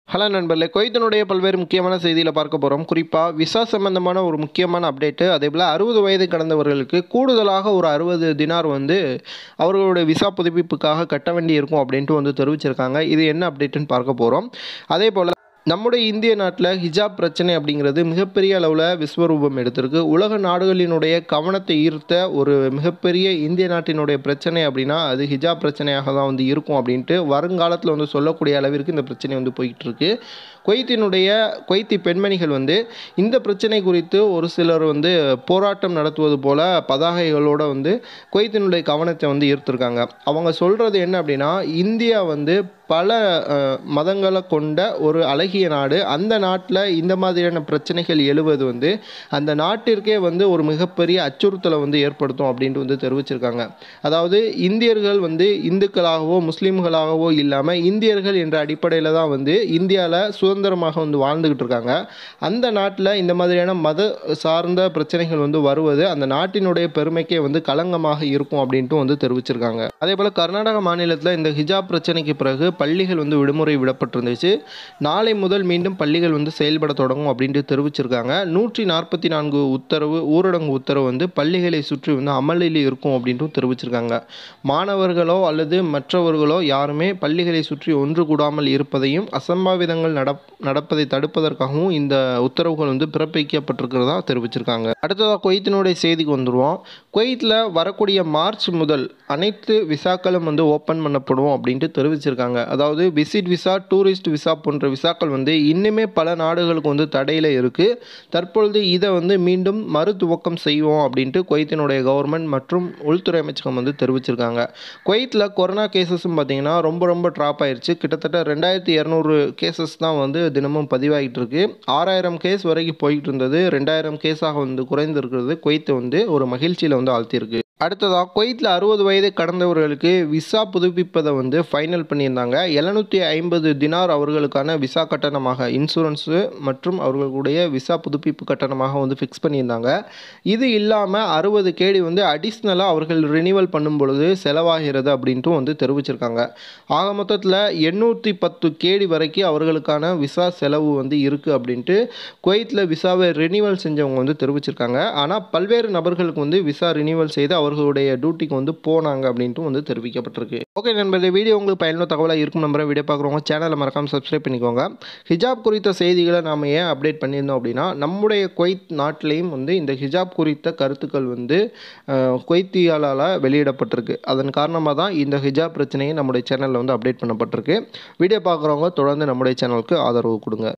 hello நண்பர்களே குவைத்தினுடைய பல்வேறு முக்கியமான செய்தியில் பார்க்க போகிறோம் குறிப்பாக விசா சம்பந்தமான ஒரு முக்கியமான அப்டேட்டு அதே போல் அறுபது வயது கடந்தவர்களுக்கு கூடுதலாக ஒரு அறுபது தினார் வந்து அவர்களுடைய விசா புதுப்பிப்புக்காக கட்ட வேண்டி இருக்கும் அப்படின்ட்டு வந்து தெரிவிச்சிருக்காங்க இது என்ன அப்டேட்டுன்னு பார்க்க போகிறோம் அதே போல் நம்முடைய இந்திய நாட்டில் ஹிஜாப் பிரச்சனை அப்படிங்கிறது மிகப்பெரிய அளவில் விஸ்வரூபம் எடுத்திருக்கு உலக நாடுகளினுடைய கவனத்தை ஈர்த்த ஒரு மிகப்பெரிய இந்திய நாட்டினுடைய பிரச்சனை அப்படின்னா அது ஹிஜாப் பிரச்சனையாக தான் வந்து இருக்கும் அப்படின்ட்டு வருங்காலத்தில் வந்து சொல்லக்கூடிய அளவிற்கு இந்த பிரச்சனை வந்து போய்கிட்டு இருக்கு குவைத்தினுடைய குவைத்தி பெண்மணிகள் வந்து இந்த பிரச்சனை குறித்து ஒரு சிலர் வந்து போராட்டம் நடத்துவது போல பதாகைகளோட வந்து குவைத்தினுடைய கவனத்தை வந்து ஈர்த்திருக்காங்க அவங்க சொல்கிறது என்ன அப்படின்னா இந்தியா வந்து பல அஹ், மதங்களை கொண்ட ஒரு அழகிய நாடு அந்த நாட்டில் இந்த மாதிரியான பிரச்சனைகள் எழுவது வந்து அந்த நாட்டிற்கே வந்து ஒரு மிகப்பெரிய அச்சுறுத்தலை வந்து ஏற்படுத்தும் அப்படின்ட்டு வந்து தெரிவிச்சிருக்காங்க அதாவது இந்தியர்கள் வந்து இந்துக்களாகவோ முஸ்லீம்களாகவோ இல்லாமல் இந்தியர்கள் என்ற அடிப்படையில் தான் வந்து இந்தியாவில் சுதந்திரமாக வந்து வாழ்ந்துக்கிட்டு இருக்காங்க அந்த நாட்டில் இந்த மாதிரியான மத சார்ந்த பிரச்சனைகள் வந்து வருவது அந்த நாட்டினுடைய பெருமைக்கே வந்து களங்கமாக இருக்கும் அப்படின்ட்டு வந்து தெரிவிச்சிருக்காங்க அதே போல் கர்நாடக மாநிலத்தில் இந்த ஹிஜாப் பிரச்சனைக்கு பிறகு பள்ளிகள் வந்து விடுமுறை விடப்பட்டிருந்துச்சு நாளை முதல் மீண்டும் பள்ளிகள் வந்து செயல்பட தொடங்கும் அப்படின்ட்டு தெரிவிச்சிருக்காங்க நூற்றி நாற்பத்தி நான்கு உத்தரவு ஊரடங்கு உத்தரவு வந்து பள்ளிகளை சுற்றி வந்து அமலில் இருக்கும் அப்படின்ட்டு தெரிவிச்சிருக்காங்க மாணவர்களோ அல்லது மற்றவர்களோ யாருமே பள்ளிகளை சுற்றி ஒன்று கூடாமல் இருப்பதையும் அசம்பாவிதங்கள் நடப் நடப்பதை தடுப்பதற்காகவும் இந்த உத்தரவுகள் வந்து பிறப்பிக்கப்பட்டிருக்கிறதா தெரிவிச்சிருக்காங்க அடுத்ததாக குவைத்தினுடைய செய்திக்கு வந்துடுவோம் குவைத்தில் வரக்கூடிய மார்ச் முதல் அனைத்து விசாக்களும் வந்து ஓப்பன் பண்ணப்படும் அப்படின்ட்டு தெரிவிச்சிருக்காங்க அதாவது விசிட் விசா டூரிஸ்ட் விசா போன்ற விசாக்கள் வந்து இன்னுமே பல நாடுகளுக்கு வந்து தடையில் இருக்குது தற்பொழுது இதை வந்து மீண்டும் மறு துவக்கம் செய்வோம் அப்படின்ட்டு குவைத்தினுடைய கவர்மெண்ட் மற்றும் உள்துறை அமைச்சகம் வந்து தெரிவிச்சிருக்காங்க குவைத்தில் கொரோனா கேசஸும் பார்த்தீங்கன்னா ரொம்ப ரொம்ப ட்ராப் ஆயிருச்சு கிட்டத்தட்ட ரெண்டாயிரத்தி இரநூறு கேசஸ் தான் வந்து தினமும் பதிவாகிட்டு இருக்கு ஆறாயிரம் கேஸ் வரைக்கும் போய்கிட்டு இருந்தது ரெண்டாயிரம் கேஸாக வந்து குறைந்திருக்கிறது குவைத்தை வந்து ஒரு மகிழ்ச்சியில் வந்து ஆழ்த்தியிருக்கு அடுத்ததாக குவைத்தில் அறுபது வயதை கடந்தவர்களுக்கு விசா புதுப்பிப்பதை வந்து ஃபைனல் பண்ணியிருந்தாங்க எழுநூற்றி ஐம்பது தினார் அவர்களுக்கான விசா கட்டணமாக இன்சூரன்ஸு மற்றும் அவர்களுடைய விசா புதுப்பிப்பு கட்டணமாக வந்து ஃபிக்ஸ் பண்ணியிருந்தாங்க இது இல்லாமல் அறுபது கேடி வந்து அடிஷ்னலாக அவர்கள் ரினிவல் பண்ணும் பொழுது செலவாகிறது அப்படின்ட்டும் வந்து தெரிவிச்சிருக்காங்க ஆக மொத்தத்தில் எண்ணூற்றி பத்து கேடி வரைக்கும் அவர்களுக்கான விசா செலவு வந்து இருக்குது அப்படின்ட்டு குவைத்தில் விசாவை ரினிவல் செஞ்சவங்க வந்து தெரிவிச்சிருக்காங்க ஆனால் பல்வேறு நபர்களுக்கு வந்து விசா ரினிவல் செய்து அவர்களுடைய டியூட்டிக்கு வந்து போனாங்க அப்படின்ட்டு வந்து தெரிவிக்கப்பட்டிருக்கு ஓகே நண்பர்களே வீடியோ உங்களுக்கு பயனுள்ள தகவலாக இருக்கும் நம்பரை வீடியோ பார்க்குறவங்க சேனலை மறக்காமல் சப்ஸ்கிரைப் பண்ணிக்கோங்க ஹிஜாப் குறித்த செய்திகளை நாம் ஏன் அப்டேட் பண்ணியிருந்தோம் அப்படின்னா நம்முடைய குவைத் நாட்டிலையும் வந்து இந்த ஹிஜாப் குறித்த கருத்துக்கள் வந்து அஹ், குவைத்தியாலால் வெளியிடப்பட்டிருக்கு அதன் காரணமாக தான் இந்த ஹிஜாப் பிரச்சனையை நம்முடைய சேனலில் வந்து அப்டேட் பண்ணப்பட்டிருக்கு வீடியோ பார்க்குறவங்க தொடர்ந்து நம்முடைய சேனலுக்கு ஆதரவு கொடுங்க